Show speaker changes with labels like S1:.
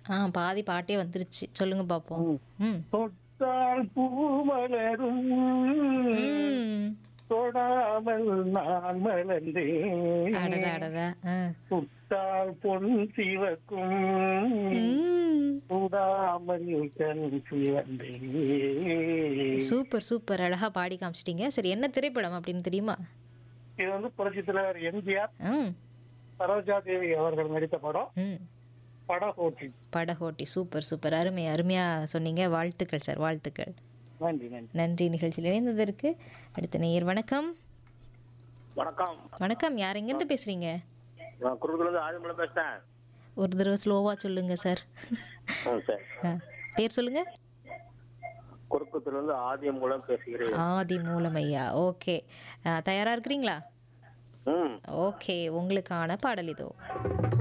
S1: ஆ பாதி பாட்டே வந்துருச்சு சொல்லுங்க பார்ப்போம் ம்
S2: தொட்டால் பூ மலரும்
S1: ம்
S2: தொடாமல் நான் மலர்ந்தேன்
S1: அடடா அடடா ஆ
S2: சுட்டால் பொன் சிவக்கும்
S1: ம்
S2: சுடாமல் கண் சிவந்தேன்
S1: சூப்பர் சூப்பர் அழகா பாடி காமிச்சிட்டீங்க சரி என்ன திரைப்படம் அப்படின்னு தெரியுமா
S2: இது வந்து புரட்சி தலைவர் எம்ஜிஆர்
S1: ம்
S2: சரோஜா தேவி அவர்கள் நடித்த படம்
S1: ம்
S2: படகோட்டி
S1: படகோட்டி சூப்பர் சூப்பர் அருமை அருமையா சொன்னீங்க வாழ்த்துக்கள் சார் வாழ்த்துக்கள்
S2: நன்றி நன்றி
S1: நன்றி நிகழ்ச்சியில் இணைந்ததற்கு அடுத்த நேயர் வணக்கம்
S3: வணக்கம்
S1: வணக்கம் யார் எங்கேருந்து பேசுறீங்க
S3: நான் குறுக்குலேருந்து ஆதிமலை பேசுறேன்
S1: ஒரு தடவை ஸ்லோவா சொல்லுங்க சார்
S3: ம் சரி
S1: ஆ, பேர் சொல்லுங்க
S3: குறுக்குத்துலேருந்து ஆதியம் மூலம் பேசுகிறேன்
S1: ஆதி மூலமையா ஓகே தயாரா இருக்கிறீங்களா
S3: ம்
S1: ஓகே உங்களுக்கான பாடல் இதோ